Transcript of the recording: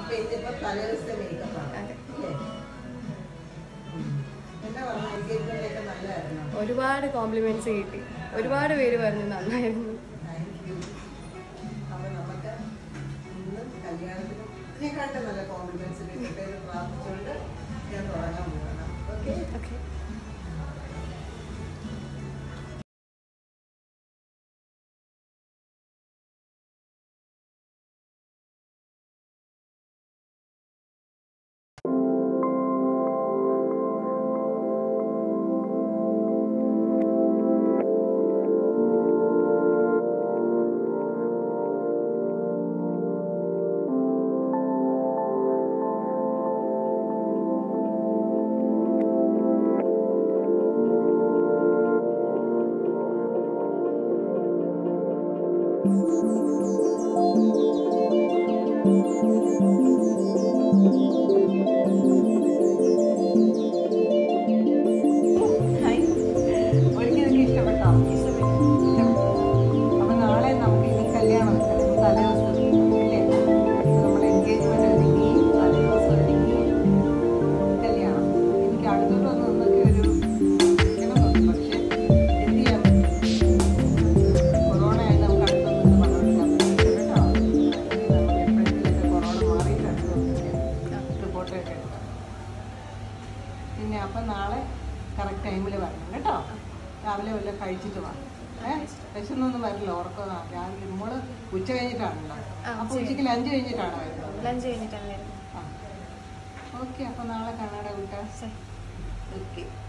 അപ്പൊ ഇന്നിപ്പോ തലേദിവസത്തെ മേക്കപ്പ് ആണ് അതെ. അല്ലേ ഉം. എന്നാ പറഞ്ഞു എൻഗേജ്മെന്റിലൊക്കെ നല്ലതായിരുന്നു ഒരുപാട് കോംപ്ലിമെന്റ്സ് കിട്ടി ഒരുപാട് പേര് പറഞ്ഞു നന്നായിരുന്നു താങ്ക് യു അപ്പൊ നമുക്ക് ഇന്ന് കല്യാണത്തിന് ഇതിനെക്കാട്ടും നല്ല കോംപ്ലിമെന്റ്സ് കിട്ടട്ടെ എന്ന് പ്രാർത്ഥിച്ചുകൊണ്ട് ഞാൻ തുടങ്ങാൻ പോകണം ഓക്കെ ഓക്കെ ഹായ് ഒരിക്കലൊക്കെ ഇഷ്ടപ്പെട്ടോ ഇഷ്ടപ്പെട്ടു അപ്പൊ നാളെ നമുക്ക് ഇനി കല്യാണം അല്ലെങ്കിൽ തലേദിവസം ഇല്ലേ നമ്മൾ എൻഗേജ്മെന്റ് ഒരുങ്ങി തലേദിവസം ഒരുങ്ങി കല്യാണം എനിക്ക് അടുത്തോട്ട് നിന്നൊക്കെ ഒരു ഇരിക്കണമെന്നുണ്ട് പക്ഷെ എന്ത് ചെയ്യാൻ പറ്റും കൊറോണ ആയത് നമുക്ക് അടുത്തൊന്നും ഇത് പങ്കെടുക്കാൻ പറ്റില്ല കേട്ടോ അല്ലെങ്കിൽ നമുക്ക് എപ്പോഴെങ്കിലുമൊക്കെ കൊറോണ മാറിയിട്ട് അടുത്ത് റിപ്പോർട്ടൊക്കെ എടുക്കാം പിന്നെ അപ്പം നാളെ കറക്റ്റ് ടൈമിൽ വരണം കേട്ടോ രാവിലെ വല്ലതും കഴിച്ചിട്ട് വാ ഏഹ് വിശന്നൊന്നും വരില്ല ഉറക്കം രാവിലെ നമ്മൾ ഉച്ച കഴിഞ്ഞിട്ടാണല്ലോ ആ, അപ്പോൾ ഉച്ച ഉച്ചയ്ക്ക് ലഞ്ച് കഴിഞ്ഞിട്ടാണോ വരുന്നത് ലഞ്ച് കഴിഞ്ഞിട്ടാണ് വരുന്നത് ആ ഓക്കെ അപ്പോൾ നാളെ കാണാടെ കൂട്ടാ ശരി ഓക്കെ